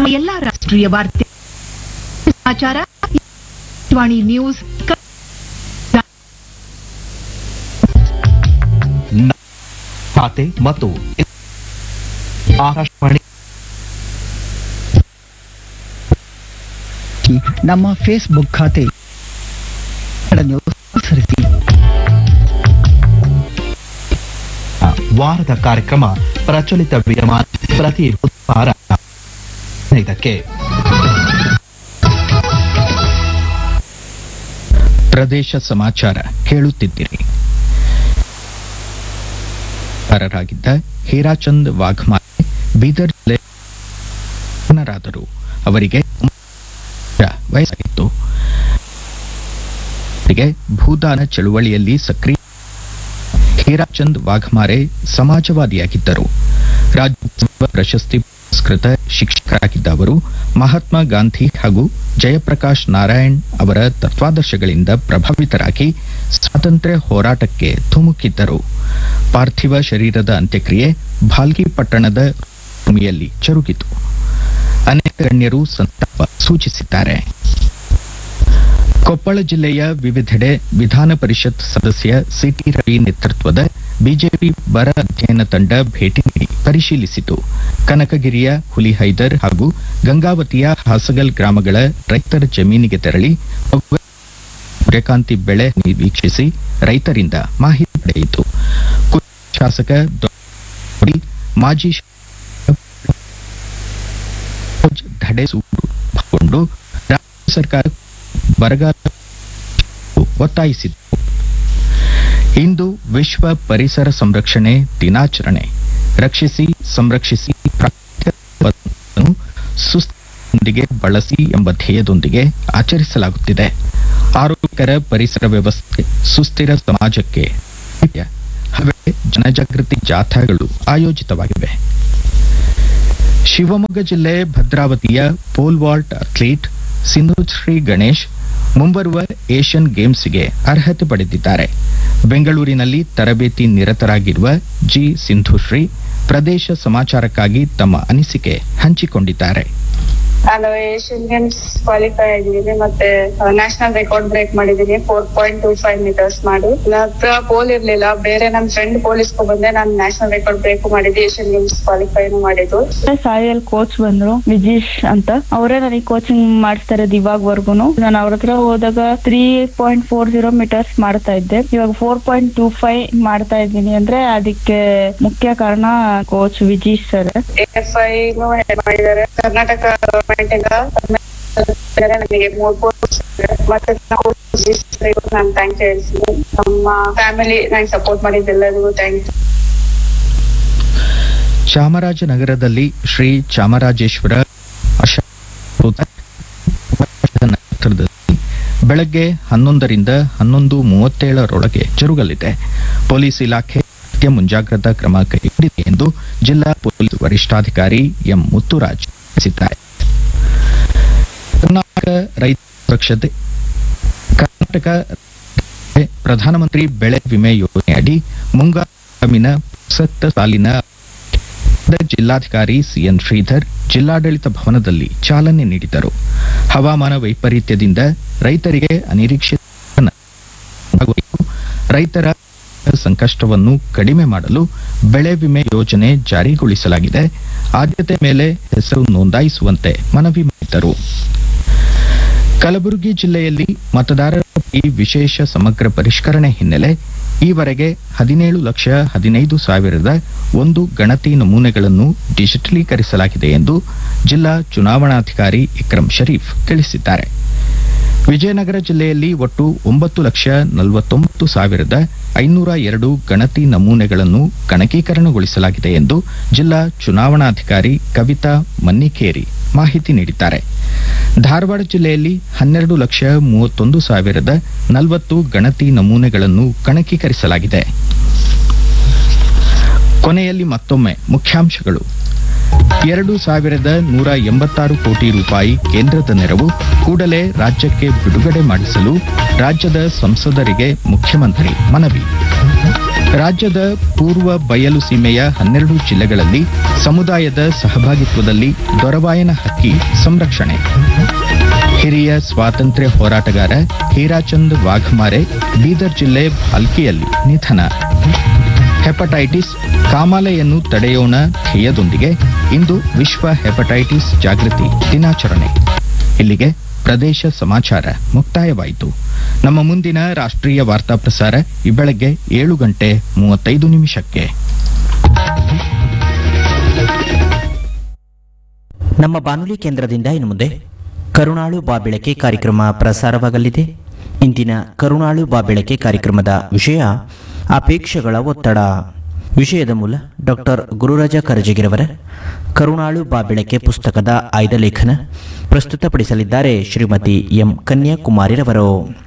ನಮ್ಮ ಎಲ್ಲಾ ರಾಷ್ಟ್ರೀಯ ವಾರ್ತೆ ಸಮಾಚಾರ ವಾಣಿ ನ್ಯೂಸ್ ಕ- ಖಾತೆ ಮತ್ತು ಆಕಾಶವಾಣಿ ನಮ್ಮ ಫೇಸ್ಬುಕ್ ಖಾತೆ ಕನ್ನಡ ನ್ಯೂಸ್ ಅನುಸರಿಸಿ ವಾರದ ಕಾರ್ಯಕ್ರಮ ಪ್ರಚಲಿತ ವಿದ್ಯಮಾನ ಪ್ರತಿ ಬುಧವಾರ ಇದಕ್ಕೆ ಪ್ರದೇಶ ಸಮಾಚಾರ ಕೇಳುತ್ತಿದ್ದೀರಿ ಕಾರರಾಗಿದ್ದ ಹೀರಾಚಂದ್ ವಾಘ್ಮಾರೆ ಬೀದರ್ ಜಿಲ್ಲೆ ನಿಧನರಾದರು ಅವರಿಗೆ ವಯಸ್ಸಾಗಿತ್ತು ಅವರಿಗೆ ಭೂದಾನ ಚಳುವಳಿಯಲ್ಲಿ ಸಕ್ರಿಯ ಹೀರಾಚಂದ್ ವಾಘ್ಮಾರೆ ಸಮಾಜವಾದಿಯಾಗಿದ್ದರು ರಾಜ್ಯೋತ್ಸವ ಪ್ರಶಸ್ತಿ ಪುರಸ್ಕೃತ ಶಿಕ್ಷಕರಾಗಿದ್ದ ಅವರು ಮಹಾತ್ಮ ಗಾಂಧಿ ಹಾಗೂ ಜಯಪ್ರಕಾಶ್ ನಾರಾಯಣ್ ಅವರ ತತ್ವಾದರ್ಶಗಳಿಂದ ಪ್ರಭಾವಿತರಾಗಿ ಸ್ವಾತಂತ್ರ್ಯ ಹೋರಾಟಕ್ಕೆ ಧುಮುಕಿದ್ದರು ಪಾರ್ಥಿವ ಶರೀರದ ಅಂತ್ಯಕ್ರಿಯೆ ಭಾಲ್ಗಿ ಪಟ್ಟಣದ ಭೂಮಿಯಲ್ಲಿ ಜರುಗಿತು ಅನೇಕ ಗಣ್ಯರು ಸಂತಾಪ ಸೂಚಿಸಿದ್ದಾರೆ ಕೊಪ್ಪಳ ಜಿಲ್ಲೆಯ ವಿವಿಧೆಡೆ ವಿಧಾನ ಪರಿಷತ್ ಸದಸ್ಯ ಸಿಟಿ ರವಿ ನೇತೃತ್ವದ ಬಿಜೆಪಿ ಬರ ಅಧ್ಯಯನ ತಂಡ ಭೇಟಿ ನೀಡಿ ಪರಿಶೀಲಿಸಿತು ಕನಕಗಿರಿಯ ಹುಲಿಹೈದರ್ ಹಾಗೂ ಗಂಗಾವತಿಯ ಹಾಸಗಲ್ ಗ್ರಾಮಗಳ ರೈತರ ಜಮೀನಿಗೆ ತೆರಳಿ ಸೂರ್ಯಕಾಂತಿ ಬೆಳೆ ವೀಕ್ಷಿಸಿ ರೈತರಿಂದ ಮಾಹಿತಿ ಪಡೆಯಿತು ಕುರುಬ ಶಾಸಕ ದೊಡ್ಡ ಮಾಜಿ ಶಾಸಕ ಧಡೆಸೂರು ಪಾಲ್ಗೊಂಡು ರಾಜ್ಯ ಸರ್ಕಾರ ಬರಗಾಲ ಒತ್ತಾಯಿಸಿದರು ಇಂದು ವಿಶ್ವ ಪರಿಸರ ಸಂರಕ್ಷಣೆ ದಿನಾಚರಣೆ ರಕ್ಷಿಸಿ ಸಂರಕ್ಷಿಸಿ ಪ್ರಾಕೃತಿಕ ಸಂಪತ್ತನ್ನು ಸುಸ್ಥಿರದೊಂದಿಗೆ ಬಳಸಿ ಎಂಬ ಧ್ಯೇಯದೊಂದಿಗೆ ಆಚರಿಸಲಾಗುತ್ತಿದೆ ಆರೋಗ್ಯಕರ ಪರಿಸರ ವ್ಯವಸ್ಥೆ ಸುಸ್ಥಿರ ಸಮಾಜಕ್ಕೆ ಹವೆ ಜನಜಾಗೃತಿ ಜಾಥಾಗಳು ಆಯೋಜಿತವಾಗಿವೆ ಶಿವಮೊಗ್ಗ ಜಿಲ್ಲೆ ಭದ್ರಾವತಿಯ pole vault athlete Sindhushree Ganesh ಮುಂಬರುವ ಏಷ್ಯನ್ ಗೇಮ್ಸ್ಗೆ ಅರ್ಹತೆ ಪಡೆದಿದ್ದಾರೆ ಬೆಂಗಳೂರಿನಲ್ಲಿ ತರಬೇತಿ ನಿರತರಾಗಿರುವ ಜಿ ಸಿಂಧುಶ್ರೀ ಪ್ರದೇಶ ಸಮಾಚಾರಕ್ಕಾಗಿ ತಮ್ಮ ಅನಿಸಿಕೆ ಹಂಚಿಕೊಂಡಿದ್ದಾರೆ ನಾನು ಏಷ್ಯನ್ ಗೇಮ್ಸ್ ಕ್ವಾಲಿಫೈ ಆಗಿದ್ದೀನಿ ಮತ್ತೆ ನ್ಯಾಷನಲ್ ರೆಕಾರ್ಡ್ ಬ್ರೇಕ್ ಮಾಡಿದ್ದೀನಿ four point two five meters ಮಾಡಿ ನನ್ನ ಹತ್ರ ಪೋಲ್ ಇರ್ಲಿಲ್ಲ ಬೇರೆ ನನ್ನ ಫ್ರೆಂಡ್ ಪೋಲಿಸ್ಕೊ ಬಂದೆ ನಾನು ನ್ಯಾಷನಲ್ ರೆಕಾರ್ಡ್ ಬ್ರೇಕ್ ಮಾಡಿದ್ದೆ ಏಷ್ಯನ್ ಗೇಮ್ಸ್ ಕ್ವಾಲಿಫೈನು ಮಾಡಿದ್ದು ಸಾಯಿಲ್ ಕೋಚ್ ಬಂದ್ರು ವಿಜೀಶ್ ಅಂತ ಅವರೇ ನನಗೆ ಕೋಚಿಂಗ್ ಮಾಡಿಸ್ತಾ ಇರೋದು ಇವಾಗವರೆಗೂ ನಾನು ಅವ್ರ ಹತ್ರ ಹೋದಾಗ three point four zero meters ಮಾಡ್ತಾ ಇದ್ದೆ ಇವಾಗ ಫೋರ್ ಪಾಯಿಂಟ್ ಟೂ ಫೈವ್ ಮಾಡ್ತಾ ಇದ್ದೀನಿ ಅಂದ್ರೆ ಅದಕ್ಕೆ ಮುಖ್ಯ ಕಾರಣ coach Vijeesh sir F I ಮಾಡಿದ್ದಾರೆ ಕರ್ನಾಟಕ ಗವರ್ಮೆಂಟ್ ಇಂದ ನನಗೆ ಮೂರ್ ಕೋರ್ಸ್ ಮತ್ತೆ ನಾನು ಥ್ಯಾಂಕ್ ಹೇಳ್ತೀನಿ ನಮ್ಮ ಫ್ಯಾಮಿಲಿ ನಂಗೆ ಸಪೋರ್ಟ್ ಮಾಡಿದ್ದೆಲ್ಲರಿಗೂ ಥ್ಯಾಂಕ್ ಚಾಮರಾಜನಗರದಲ್ಲಿ ಶ್ರೀ ಚಾಮರಾಜೇಶ್ವರ ಆಶಾ ನೇತೃತ್ವದಲ್ಲಿ ಬೆಳಗ್ಗೆ ಹನ್ನೊಂದರಿಂದ ಹನ್ನೊಂದು ಮೂವತ್ತೇಳರೊಳಗೆ ಜರುಗಲಿದೆ ಪೊಲೀಸ್ ಇಲಾಖೆ ಅಗತ್ಯ ಮುಂಜಾಗ್ರತಾ ಕ್ರಮ ಕೈಗೊಂಡಿದೆ ಎಂದು ಜಿಲ್ಲಾ ಪೊಲೀಸ್ ವರಿಷ್ಠಾಧಿಕಾರಿ ಎಂ ಮುತ್ತುರಾಜ್ ತಿಳಿಸಿದ್ದಾರೆ ಕರ್ನಾಟಕ ರೈತ ಸುರಕ್ಷತೆ ಕರ್ನಾಟಕ ಪ್ರಧಾನಮಂತ್ರಿ ಬೆಳೆ ವಿಮೆ ಯೋಜನೆಯಡಿ ಮುಂಗಾರಿನ ಪ್ರಸಕ್ತ ಸಾಲಿನ ಜಿಲ್ಲಾಧಿಕಾರಿ ಸಿಎನ್ ಶ್ರೀಧರ್ ಜಿಲ್ಲಾಡಳಿತ ಭವನದಲ್ಲಿ ಚಾಲನೆ ನೀಡಿದರು ಹವಾಮಾನ ವೈಪರೀತ್ಯದಿಂದ ರೈತರಿಗೆ ಅನಿರೀಕ್ಷಿತ ಆಗುವುದು, ರೈತರ ಸಂಕಷ್ಟವನ್ನು ಕಡಿಮೆ ಮಾಡಲು ಬೆಳೆ ವಿಮೆ ಯೋಜನೆ ಜಾರಿಗೊಳಿಸಲಾಗಿದೆ ಆದ್ಯತೆ ಮೇಲೆ ಹೆಸರು ನೋಂದಾಯಿಸುವಂತೆ ಮನವಿ ಮಾಡಿದರು ಕಲಬುರಗಿ ಜಿಲ್ಲೆಯಲ್ಲಿ ಮತದಾರರ ಪಟ್ಟಿ ವಿಶೇಷ ಸಮಗ್ರ ಪರಿಷ್ಕರಣೆ ಹಿನ್ನೆಲೆ ಈವರೆಗೆ ಹದಿನೇಳು ಲಕ್ಷ ಹದಿನೈದು ಸಾವಿರದ ಒಂದು ಗಣತಿ ನಮೂನೆಗಳನ್ನು ಡಿಜಿಟಲೀಕರಿಸಲಾಗಿದೆ ಎಂದು ಜಿಲ್ಲಾ ಚುನಾವಣಾಧಿಕಾರಿ ಇಕ್ರಂ ಶರೀಫ್ ತಿಳಿಸಿದ್ದಾರೆ ವಿಜಯನಗರ ಜಿಲ್ಲೆಯಲ್ಲಿ ಒಟ್ಟು ಒಂಬತ್ತು ಲಕ್ಷ ನಲವತ್ತೊಂಬತ್ತು ಸಾವಿರದ ಐನೂರ ಎರಡು ಗಣತಿ ನಮೂನೆಗಳನ್ನು ಗಣಕೀಕರಣಗೊಳಿಸಲಾಗಿದೆ ಎಂದು ಜಿಲ್ಲಾ ಚುನಾವಣಾಧಿಕಾರಿ ಕವಿತಾ ಮನ್ನಿಕೇರಿ ಮಾಹಿತಿ ನೀಡಿದ್ದಾರೆ ಧಾರವಾಡ ಜಿಲ್ಲೆಯಲ್ಲಿ ಹನ್ನೆರಡು ಲಕ್ಷ ಮೂವತ್ತೊಂದು ಸಾವಿರದ ನಲವತ್ತು ಗಣತಿ ನಮೂನೆಗಳನ್ನು ಗಣಕೀಕರಿಸಲಾಗಿದೆ ಕೊನೆಯಲ್ಲಿ ಮತ್ತೊಮ್ಮೆ ಮುಖ್ಯಾಂಶಗಳು ಎರಡು ಸಾವಿರದ ನೂರ ಎಂಬತ್ತಾರು ಕೋಟಿ ರೂಪಾಯಿ ಕೇಂದ್ರದ ನೆರವು ಕೂಡಲೇ ರಾಜ್ಯಕ್ಕೆ ಬಿಡುಗಡೆ ಮಾಡಿಸಲು ರಾಜ್ಯದ ಸಂಸದರಿಗೆ ಮುಖ್ಯಮಂತ್ರಿ ಮನವಿ ರಾಜ್ಯದ ಪೂರ್ವ ಬಯಲು ಸೀಮೆಯ ಹನ್ನೆರಡು ಜಿಲ್ಲೆಗಳಲ್ಲಿ ಸಮುದಾಯದ ಸಹಭಾಗಿತ್ವದಲ್ಲಿ ದೊರಬಾಯನ ಹಕ್ಕಿ ಸಂರಕ್ಷಣೆ ಹಿರಿಯ ಸ್ವಾತಂತ್ರ್ಯ ಹೋರಾಟಗಾರ ಹೀರಾಚಂದ್ ವಾಘಮಾರೆ ಬೀದರ್ ಜಿಲ್ಲೆ ಭಾಲ್ಕಿಯಲ್ಲಿ ನಿಧನ ಹೆಪಟೈಟಿಸ್ ಕಾಮಾಲೆಯನ್ನು ತಡೆಯೋಣ ಧ್ಯೇಯದೊಂದಿಗೆ ಇಂದು ವಿಶ್ವ ಹೆಪಟೈಟಿಸ್ ಜಾಗೃತಿ ದಿನಾಚರಣೆ ಇಲ್ಲಿಗೆ ಪ್ರದೇಶ ಸಮಾಚಾರ ಮುಕ್ತಾಯವಾಯಿತು ನಮ್ಮ ಮುಂದಿನ ರಾಷ್ಟ್ರೀಯ ವಾರ್ತಾ ಪ್ರಸಾರ ಈ ಬೆಳಗ್ಗೆ ಏಳು ಗಂಟೆ ಮೂವತ್ತೈದು ನಿಮಿಷಕ್ಕೆ ನಮ್ಮ ಬಾನುಲಿ ಕೇಂದ್ರದಿಂದ ಇನ್ನು ಮುಂದೆ ಕರುಣಾಳು ಬಾಬೆಳಕೆ ಕಾರ್ಯಕ್ರಮ ಪ್ರಸಾರವಾಗಲಿದೆ ಇಂದಿನ ಕರುಣಾಳು ಬಾಬೆಳಕೆ ಕಾರ್ಯಕ್ರಮದ ವಿಷಯ ಅಪೇಕ್ಷೆಗಳ ಒತ್ತಡ ವಿಷಯದ ಮೂಲ ಡಾಕ್ಟರ್ ಗುರುರಾಜ ಕರಜಗಿರವರ ಕರುಣಾಳು ಬಾಬೆಳಕೆ ಪುಸ್ತಕದ ಆಯ್ದ ಲೇಖನ ಪ್ರಸ್ತುತಪಡಿಸಲಿದ್ದಾರೆ ಶ್ರೀಮತಿ ಎಂ ಕನ್ಯಾಕುಮಾರಿರವರು